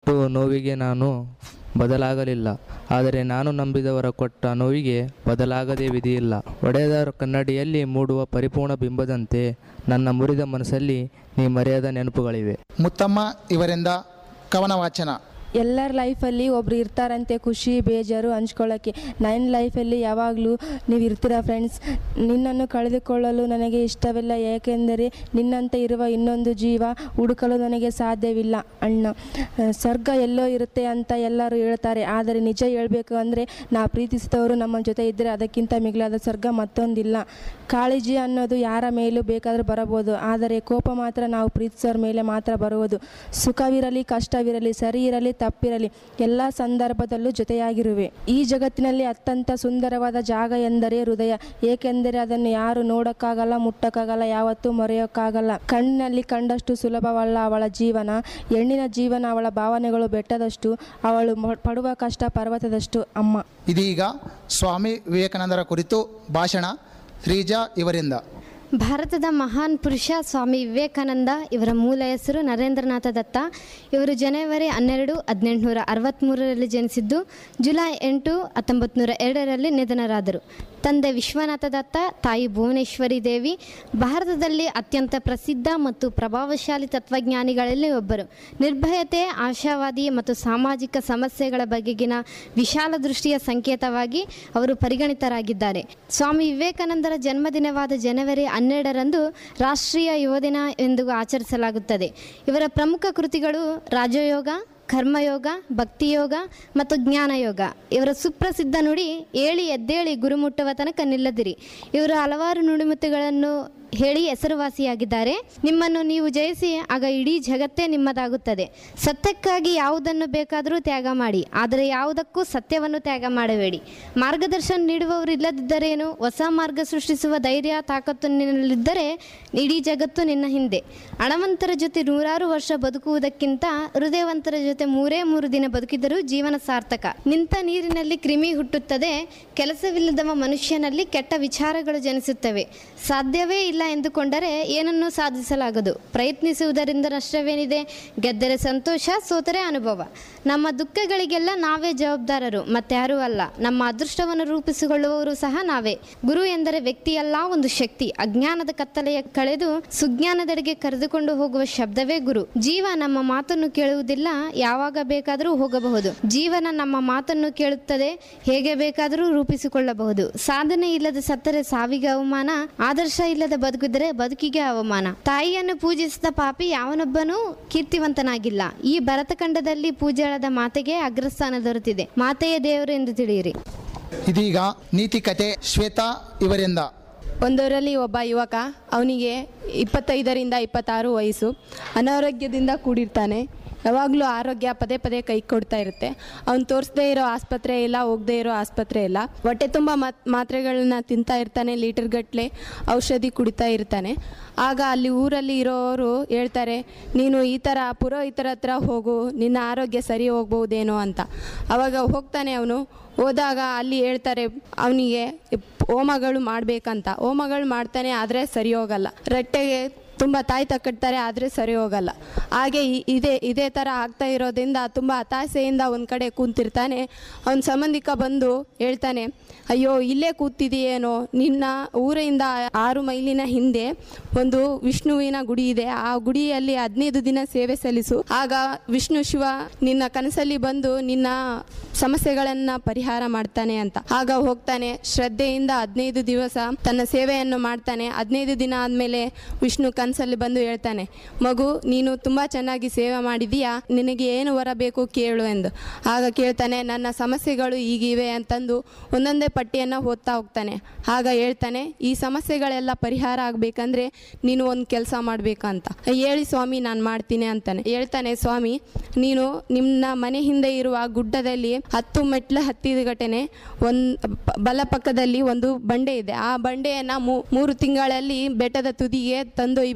ಕೊಟ್ಟು ನೋವಿಗೆ ನಾನು ಬದಲಾಗಲಿಲ್ಲ ಆದರೆ ನಾನು ನಂಬಿದವರ ಕೊಟ್ಟ ನೋವಿಗೆ ಬದಲಾಗದೇ ವಿಧಿಯಿಲ್ಲ ಒಡೆಯದವರ ಕನ್ನಡಿಯಲ್ಲಿ ಮೂಡುವ ಪರಿಪೂರ್ಣ ಬಿಂಬದಂತೆ ನನ್ನ ಮುರಿದ ಮನಸ್ಸಲ್ಲಿ ನೀ ಮರೆಯದ ನೆನಪುಗಳಿವೆ ಮುತ್ತಮ್ಮ ಇವರಿಂದ ಕವನ ವಾಚನ ಎಲ್ಲರ ಲೈಫಲ್ಲಿ ಒಬ್ರು ಇರ್ತಾರಂತೆ ಖುಷಿ ಬೇಜಾರು ಹಂಚ್ಕೊಳ್ಳೋಕ್ಕೆ ನನ್ನ ಲೈಫಲ್ಲಿ ಯಾವಾಗಲೂ ನೀವು ಇರ್ತೀರ ಫ್ರೆಂಡ್ಸ್ ನಿನ್ನನ್ನು ಕಳೆದುಕೊಳ್ಳಲು ನನಗೆ ಇಷ್ಟವಿಲ್ಲ ಏಕೆಂದರೆ ನಿನ್ನಂತೆ ಇರುವ ಇನ್ನೊಂದು ಜೀವ ಹುಡುಕಲು ನನಗೆ ಸಾಧ್ಯವಿಲ್ಲ ಅಣ್ಣ ಅಹ್, ಸ್ವರ್ಗ ಎಲ್ಲೋ ಇರುತ್ತೆ ಅಂತ ಎಲ್ಲರೂ ಹೇಳ್ತಾರೆ ಆದರೆ ನಿಜ ಹೇಳಬೇಕು ಅಂದರೆ ನಾ ಪ್ರೀತಿಸಿದವರು ನಮ್ಮ ಜೊತೆ ಇದ್ದರೆ ಅದಕ್ಕಿಂತ ಮಿಗಿಲಾದ ಸ್ವರ್ಗ ಮತ್ತೊಂದಿಲ್ಲ ಕಾಳಜಿ ಅನ್ನೋದು ಯಾರ ಮೇಲೂ ಬೇಕಾದರೂ ಬರಬಹುದು ಆದರೆ ಕೋಪ ಮಾತ್ರ ನಾವು ಪ್ರೀತಿಸೋರ ಮೇಲೆ ಮಾತ್ರ ಬರುವುದು ಸುಖವಿರಲಿ ಕಷ್ಟವಿರಲಿ ಸರಿ ಇರಲಿ ತಪ್ಪಿರಲಿ ಎಲ್ಲ ಸಂದರ್ಭದಲ್ಲೂ ಜೊತೆಯಾಗಿರುವೆ ಈ ಜಗತ್ತಿನಲ್ಲಿ ಅತ್ಯಂತ ಸುಂದರವಾದ ಜಾಗ ಎಂದರೆ ಹೃದಯ ಏಕೆಂದರೆ ಅದನ್ನು ಯಾರು ನೋಡೋಕ್ಕಾಗಲ್ಲ ಮುಟ್ಟಕ್ಕಾಗಲ್ಲ ಯಾವತ್ತೂ ಮರೆಯೋಕ್ಕಾಗಲ್ಲ ಕಣ್ಣಿನಲ್ಲಿ ಕಂಡಷ್ಟು ಸುಲಭವಲ್ಲ ಅವಳ ಜೀವನ ಹೆಣ್ಣಿನ ಜೀವನ ಅವಳ ಭಾವನೆಗಳು ಬೆಟ್ಟದಷ್ಟು ಅವಳು ಮ- ಪಡುವ ಕಷ್ಟ ಪರ್ವತದಷ್ಟು ಅಮ್ಮ ಇದೀಗ ಸ್ವಾಮಿ ವಿವೇಕಾನಂದರ ಕುರಿತು ಭಾಷಣ ಶ್ರೀಜಾ ಇವರಿಂದ ಭಾರತದ ಮಹಾನ್ ಪುರುಷ ಸ್ವಾಮಿ ವಿವೇಕಾನಂದ ಇವರ ಮೂಲ ಹೆಸರು ನರೇಂದ್ರನಾಥ ದತ್ತ ಇವರು ಜನವರಿ ಹನ್ನೆರಡು ಹದಿನೆಂಟುನೂರ ಅರವತ್ತ್ಮೂರರಲ್ಲಿ ಜನಿಸಿದ್ದು ಜುಲೈ ಎಂಟು ಹತ್ತೊಂಬತ್ತು ನೂರ ಎರಡರಲ್ಲಿ ನಿಧನರಾದರು ತಂದೆ ವಿಶ್ವನಾಥ ದತ್ತ ತಾಯಿ ಭುವನೇಶ್ವರಿ ದೇವಿ ಭಾರತದಲ್ಲಿ ಅತ್ಯಂತ ಪ್ರಸಿದ್ಧ ಮತ್ತು ಪ್ರಭಾವಶಾಲಿ ತತ್ವಜ್ಞಾನಿಗಳಲ್ಲಿ ಒಬ್ಬರು ನಿರ್ಭಯತೆ ಆಶಾವಾದಿ ಮತ್ತು ಸಾಮಾಜಿಕ ಸಮಸ್ಯೆಗಳ ಬಗೆಗಿನ ವಿಶಾಲ ದೃಷ್ಟಿಯ ಸಂಕೇತವಾಗಿ ಅವರು ಪರಿಗಣಿತರಾಗಿದ್ದಾರೆ ಸ್ವಾಮಿ ವಿವೇಕಾನಂದರ ಜನ್ಮದಿನವಾದ ಜನವರಿ ಹನ್ನೆರಡರಂದು ರಾಷ್ಟ್ರೀಯ ಯುವ ದಿನ ಎಂದು ಆಚರಿಸಲಾಗುತ್ತದೆ ಇವರ ಪ್ರಮುಖ ಕೃತಿಗಳು ರಾಜಯೋಗ ಕರ್ಮಯೋಗ ಭಕ್ತಿಯೋಗ ಮತ್ತು ಜ್ಞಾನಯೋಗ ಇವರ ಸುಪ್ರಸಿದ್ಧ ನುಡಿ ಏಳಿ ಎದ್ದೇಳಿ ಗುರು ಮುಟ್ಟುವ ತನಕ ನಿಲ್ಲದಿರಿ ಇವರು ಹಲವಾರು ನುಡಿಮುತ್ತುಗಳನ್ನು ಹೇಳಿ ಹೆಸರುವಾಸಿಯಾಗಿದ್ದಾರೆ ನಿಮ್ಮನ್ನು ನೀವು ಜಯಿಸಿ ಆಗ ಇಡೀ ಜಗತ್ತೇ ನಿಮ್ಮದಾಗುತ್ತದೆ ಸತ್ಯಕ್ಕಾಗಿ ಯಾವುದನ್ನು ಬೇಕಾದರೂ ತ್ಯಾಗ ಮಾಡಿ ಆದರೆ ಯಾವುದಕ್ಕೂ ಸತ್ಯವನ್ನು ತ್ಯಾಗ ಮಾಡಬೇಡಿ ಮಾರ್ಗದರ್ಶನ ನೀಡುವವರು ಇಲ್ಲದಿದ್ದರೇನು ಹೊಸ ಮಾರ್ಗ ಸೃಷ್ಟಿಸುವ ಧೈರ್ಯ ತಾಕತ್ತು ನಿನ್ನಲ್ಲಿದ್ದರೆ ಇಡೀ ಜಗತ್ತು ನಿನ್ನ ಹಿಂದೆ ಹಣವಂತರ ಜೊತೆ ನೂರಾರು ವರ್ಷ ಬದುಕುವುದಕ್ಕಿಂತ ಹೃದಯವಂತರ ಜೊತೆ ಮೂರೇ ಮೂರು ದಿನ ಬದುಕಿದರೂ ಜೀವನ ಸಾರ್ಥಕ ನಿಂತ ನೀರಿನಲ್ಲಿ ಕ್ರಿಮಿ ಹುಟ್ಟುತ್ತದೆ ಕೆಲಸವಿಲ್ಲದವ ಮನುಷ್ಯನಲ್ಲಿ ಕೆಟ್ಟ ವಿಚಾರಗಳು ಜನಿಸುತ್ತವೆ ಸಾಧ್ಯವೇ ಇಲ್ಲ ಎಂದುಕೊಂಡರೆ ಏನನ್ನೂ ಸಾಧಿಸಲಾಗದು ಪ್ರಯತ್ನಿಸುವುದರಿಂದ ನಷ್ಟವೇನಿದೆ ಗೆದ್ದರೆ ಸಂತೋಷ ಸೋತರೆ ಅನುಭವ ನಮ್ಮ ದುಃಖಗಳಿಗೆಲ್ಲ ನಾವೇ ಜವಾಬ್ದಾರರು ಮತ್ತಾರೂ ಅಲ್ಲ ನಮ್ಮ ಅದೃಷ್ಟವನ್ನು ರೂಪಿಸಿಕೊಳ್ಳುವವರು ಸಹ ನಾವೇ ಗುರು ಎಂದರೆ ವ್ಯಕ್ತಿಯಲ್ಲ ಒಂದು ಶಕ್ತಿ ಅಜ್ಞಾನದ ಕತ್ತಲೆಯ ಕಳೆದು ಸುಜ್ಞಾನದೆಡೆಗೆ ಕರೆದುಕೊಂಡು ಹೋಗುವ ಶಬ್ದವೇ ಗುರು ಜೀವ ನಮ್ಮ ಮಾತನ್ನು ಕೇಳುವುದಿಲ್ಲ ಯಾವಾಗ ಬೇಕಾದರೂ ಹೋಗಬಹುದು ಜೀವನ ನಮ್ಮ ಮಾತನ್ನು ಕೇಳುತ್ತದೆ ಹೇಗೆ ಬೇಕಾದರೂ ರೂಪಿಸಿಕೊಳ್ಳಬಹುದು ಸಾಧನೆ ಇಲ್ಲದ ಸತ್ತರೆ ಸಾವಿಗೆ ಅವಮಾನ ಆದರ್ಶ ಇಲ್ಲದ ಬದುಕಿದರೆ ಬದುಕಿಗೆ ಅವಮಾನ ತಾಯಿಯನ್ನು ಪೂಜಿಸಿದ ಪಾಪಿ ಯಾವನೊಬ್ಬನೂ ಕೀರ್ತಿವಂತನಾಗಿಲ್ಲ ಈ ಭರತಖಂಡದಲ್ಲಿ ಪೂಜಾಳದ ಮಾತೆಗೆ ಅಗ್ರಸ್ಥಾನ ದೊರೆತಿದೆ ಮಾತೆಯ ದೇವರು ಎಂದು ತಿಳಿಯಿರಿ ಇದೀಗ ನೀತಿಕತೆ ಶ್ವೇತಾ ಇವರಿಂದ ಒಂದೂರಲ್ಲಿ ಒಬ್ಬ ಯುವಕ ಅವನಿಗೆ ಇಪ್ಪತ್ತೈದರಿಂದ ಇಪ್ಪತ್ತಾರು ವಯಸ್ಸು ಅನಾರೋಗ್ಯದಿಂದ ಕೂಡಿರ್ತಾನೆ ಯಾವಾಗಲೂ ಆರೋಗ್ಯ ಪದೇ ಪದೇ ಕೈ ಕೊಡ್ತಾ ಇರುತ್ತೆ ಅವ್ನು ತೋರಿಸದೇ ಇರೋ ಆಸ್ಪತ್ರೆ ಇಲ್ಲ ಹೋಗದೇ ಇರೋ ಆಸ್ಪತ್ರೆ ಇಲ್ಲ ಹೊಟ್ಟೆ ತುಂಬ ಮತ್ ಮಾತ್ರೆಗಳನ್ನ ತಿಂತಾ ಇರ್ತಾನೆ ಲೀಟರ್ ಗಟ್ಟಲೆ ಔಷಧಿ ಕುಡಿತಾ ಇರ್ತಾನೆ ಆಗ ಅಲ್ಲಿ ಊರಲ್ಲಿ ಇರೋರು ಹೇಳ್ತಾರೆ ನೀನು ಈ ಥರ ಪುರೋಹಿತರ ಹತ್ರ ಹೋಗು ನಿನ್ನ ಆರೋಗ್ಯ ಸರಿ ಹೋಗ್ಬೋದೇನೋ ಅಂತ ಅವಾಗ ಹೋಗ್ತಾನೆ ಅವನು ಹೋದಾಗ ಅಲ್ಲಿ ಹೇಳ್ತಾರೆ ಅವನಿಗೆ ಹೋಮಗಳು ಮಾಡಬೇಕಂತ ಹೋಮಗಳು ಮಾಡ್ತಾನೆ ಆದರೆ ಸರಿ ಹೋಗಲ್ಲ ರಟ್ಟೆಗೆ ತುಂಬ ತಾಯಿ ತಕ್ಕಡ್ತಾರೆ ಆದರೆ ಸರಿ ಹೋಗಲ್ಲ ಹಾಗೆ ಇ- ಇದೇ ಇದೇ ಥರ ಆಗ್ತಾ ಇರೋದ್ರಿಂದ ತುಂಬ ಹತಾಸೆಯಿಂದ ಒಂದು ಕಡೆ ಕೂತಿರ್ತಾನೆ ಅವನ ಸಂಬಂಧಿಕ ಬಂದು ಹೇಳ್ತಾನೆ ಅಯ್ಯೋ ಇಲ್ಲೇ ಕೂತಿದೆಯೇನೋ ನಿನ್ನ ಊರಿಂದ ಆರು ಮೈಲಿನ ಹಿಂದೆ ಒಂದು ವಿಷ್ಣುವಿನ ಗುಡಿ ಇದೆ ಆ ಗುಡಿಯಲ್ಲಿ ಹದಿನೈದು ದಿನ ಸೇವೆ ಸಲ್ಲಿಸು ಆಗ ವಿಷ್ಣು ಶಿವ ನಿನ್ನ ಕನಸಲ್ಲಿ ಬಂದು ನಿನ್ನ ಸಮಸ್ಯೆಗಳನ್ನು ಪರಿಹಾರ ಮಾಡ್ತಾನೆ ಅಂತ ಆಗ ಹೋಗ್ತಾನೆ ಶ್ರದ್ಧೆಯಿಂದ ಹದಿನೈದು ದಿವಸ ತನ್ನ ಸೇವೆಯನ್ನು ಮಾಡ್ತಾನೆ ಹದಿನೈದು ದಿನ ಆದಮೇಲೆ ವಿಷ್ಣು ಕನಸಲ್ಲಿ ಬಂದು ಹೇಳ್ತಾನೆ ಮಗು ನೀನು ತುಂಬ ಚೆನ್ನಾಗಿ ಸೇವೆ ಮಾಡಿದೀಯಾ ನಿನಗೆ ಏನು ವರ ಬೇಕು ಕೇಳು ಎಂದು ಆಗ ಕೇಳ್ತಾನೆ ನನ್ನ ಸಮಸ್ಯೆಗಳು ಈಗಿವೆ ಅಂತಂದು ಒಂದೊಂದೇ ಪಟ್ಟಿಯನ್ನು ಓದ್ತಾ ಹೋಗ್ತಾನೆ ಆಗ ಹೇಳ್ತಾನೆ ಈ ಸಮಸ್ಯೆಗಳೆಲ್ಲ ಪರಿಹಾರ ಆಗಬೇಕಂದ್ರೆ ನೀನು ಒಂದು ಕೆಲಸ ಮಾಡಬೇಕಂತ ಹೇಳಿ ಸ್ವಾಮಿ ನಾನು ಮಾಡ್ತೀನಿ ಅಂತಾನೆ ಹೇಳ್ತಾನೆ ಸ್ವಾಮಿ ನೀನು ನಿನ್ನ ಮನೆ ಹಿಂದೆ ಇರುವ ಗುಡ್ಡದಲ್ಲಿ ಹತ್ತು ಮೆಟ್ಲು ಹತ್ತಿದ ಘಟನೆ ಒಂದು ಬಲ ಪಕ್ಕದಲ್ಲಿ ಒಂದು ಬಂಡೆ ಇದೆ ಆ ಬಂಡೆಯನ್ನು ಮೂರು ತಿಂಗಳಲ್ಲಿ ಬೆಟ್ಟದ ತುದಿಗೆ ತಂದೊಯ್ಬೇಕು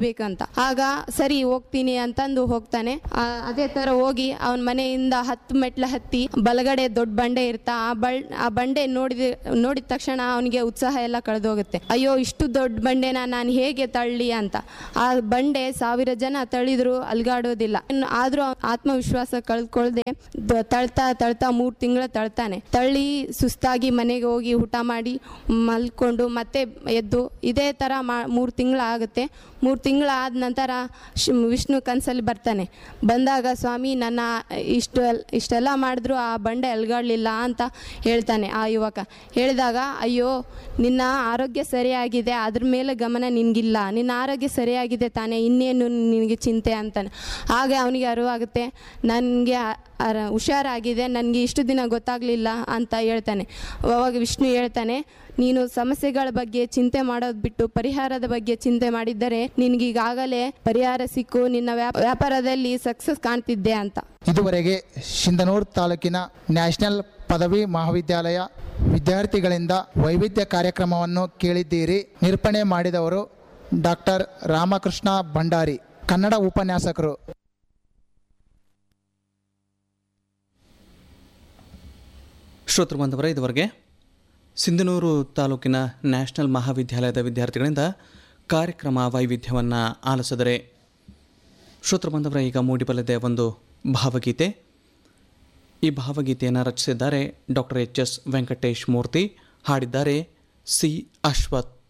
ಕಲಿಬೇಕಂತ ಆಗ ಸರಿ ಹೋಗ್ತೀನಿ ಅಂತಂದು ಹೋಗ್ತಾನೆ ಆ, ಅದೇ ತರ ಹೋಗಿ ಅವನ ಮನೆಯಿಂದ ಹತ್ತು ಮೆಟ್ಲ ಹತ್ತಿ ಬಲಗಡೆ ದೊಡ್ಡ ಬಂಡೆ ಇರ್ತಾ ಆ ಬಲ್ ಆ ಬಂಡೆ ನೋಡಿದ ನೋಡಿದ ತಕ್ಷಣ ಅವನಿಗೆ ಉತ್ಸಾಹ ಎಲ್ಲ ಕಳೆದೋಗುತ್ತೆ ಅಯ್ಯೋ ಇಷ್ಟು ದೊಡ್ಡ ಬಂಡೆನ ನಾನು ಹೇಗೆ ತಳ್ಳಿ ಅಂತ ಆ ಬಂಡೆ ಸಾವಿರ ಜನ ತಳ್ಳಿದ್ರು ಅಲ್ಗಾಡೋದಿಲ್ಲ ಇನ್ನು ಆದ್ರೂ ಅವ್ನ್ ಆತ್ಮವಿಶ್ವಾಸ ಕಳ್ಕೊಳ್ದೆ ದ- ತಳ್ತಾ ತಳ್ತಾ ಮೂರು ತಿಂಗಳ ತಳ್ತಾನೆ ತಳ್ಳಿ ಸುಸ್ತಾಗಿ ಮನೆಗೆ ಹೋಗಿ ಊಟ ಮಾಡಿ ಮಲ್ಕೊಂಡು ಮತ್ತೆ ಎದ್ದು ಇದೇ ಥರ ಮಾ ಮೂರು ತಿಂಗಳು ಆಗುತ್ತೆ ಮೂರು ತಿಂಗಳು ಆದ ನಂತರ ಶ್- ವಿಷ್ಣು ಕನಸಲ್ಲಿ ಬರ್ತಾನೆ ಬಂದಾಗ ಸ್ವಾಮಿ ನನ್ನ ಇಷ್ಟು ಇಷ್ಟೆಲ್ಲ ಮಾಡಿದ್ರು ಆ ಬಂಡೆ ಅಲ್ಗಾಡಲಿಲ್ಲ ಅಂತ ಹೇಳ್ತಾನೆ ಆ ಯುವಕ ಹೇಳಿದಾಗ ಅಯ್ಯೋ ನಿನ್ನ ಆರೋಗ್ಯ ಸರಿಯಾಗಿದೆ ಅದ್ರ ಮೇಲೆ ಗಮನ ನಿನಗಿಲ್ಲ ನಿನ್ನ ಆರೋಗ್ಯ ಸರಿಯಾಗಿದೆ ತಾನೇ ಇನ್ನೇನು ನಿನಗೆ ಚಿಂತೆ ಅಂತಾನೆ ಆಗ ಅವನಿಗೆ ಅರಿವಾಗುತ್ತೆ ನನಗೆ ಹುಷಾರಾಗಿದೆ ನನಗೆ ಇಷ್ಟು ದಿನ ಗೊತ್ತಾಗಲಿಲ್ಲ ಅಂತ ಹೇಳ್ತಾನೆ ಅವಾಗ ವಿಷ್ಣು ಹೇಳ್ತಾನೆ ನೀನು ಸಮಸ್ಯೆಗಳ ಬಗ್ಗೆ ಚಿಂತೆ ಮಾಡೋದು ಬಿಟ್ಟು ಪರಿಹಾರದ ಬಗ್ಗೆ ಚಿಂತೆ ಮಾಡಿದ್ದರೆ ನಿನಗೀಗಾಗಲೇ ಪರಿಹಾರ ಸಿಕ್ಕು ನಿನ್ನ ವ್ಯಾಪ- ವ್ಯಾಪಾರದಲ್ಲಿ ಸಕ್ಸಸ್ ಕಾಣ್ತಿದ್ದೆ ಅಂತ ಇದುವರೆಗೆ ಸಿಂಧನೂರು ತಾಲೂಕಿನ ನ್ಯಾಷನಲ್ ಪದವಿ ಮಹಾವಿದ್ಯಾಲಯ ವಿದ್ಯಾರ್ಥಿಗಳಿಂದ ವೈವಿಧ್ಯ ಕಾರ್ಯಕ್ರಮವನ್ನು ಕೇಳಿದ್ದೀರಿ ನಿರೂಪಣೆ ಮಾಡಿದವರು ಡಾಕ್ಟರ್ ರಾಮಕೃಷ್ಣ ಭಂಡಾರಿ ಕನ್ನಡ ಉಪನ್ಯಾಸಕರು ಶ್ರೋತೃ ಬಾಂಧವರೇ ಇದುವರೆಗೆ ಸಿಂಧನೂರು ತಾಲೂಕಿನ ನ್ಯಾಷನಲ್ ಮಹಾವಿದ್ಯಾಲಯದ ವಿದ್ಯಾರ್ಥಿಗಳಿಂದ ಕಾರ್ಯಕ್ರಮ ವೈವಿಧ್ಯವನ್ನು ಆಲಿಸಿದರೆ ಶ್ರೋತೃ ಬಾಂಧವರ ಈಗ ಮೂಡಿಬಲ್ಲದೆ ಒಂದು ಭಾವಗೀತೆ ಈ ಭಾವಗೀತೆಯನ್ನು ರಚಿಸಿದ್ದಾರೆ doctor H S Venkatesh Murthy ಹಾಡಿದ್ದಾರೆ ಸಿ ಅಶ್ವಥ್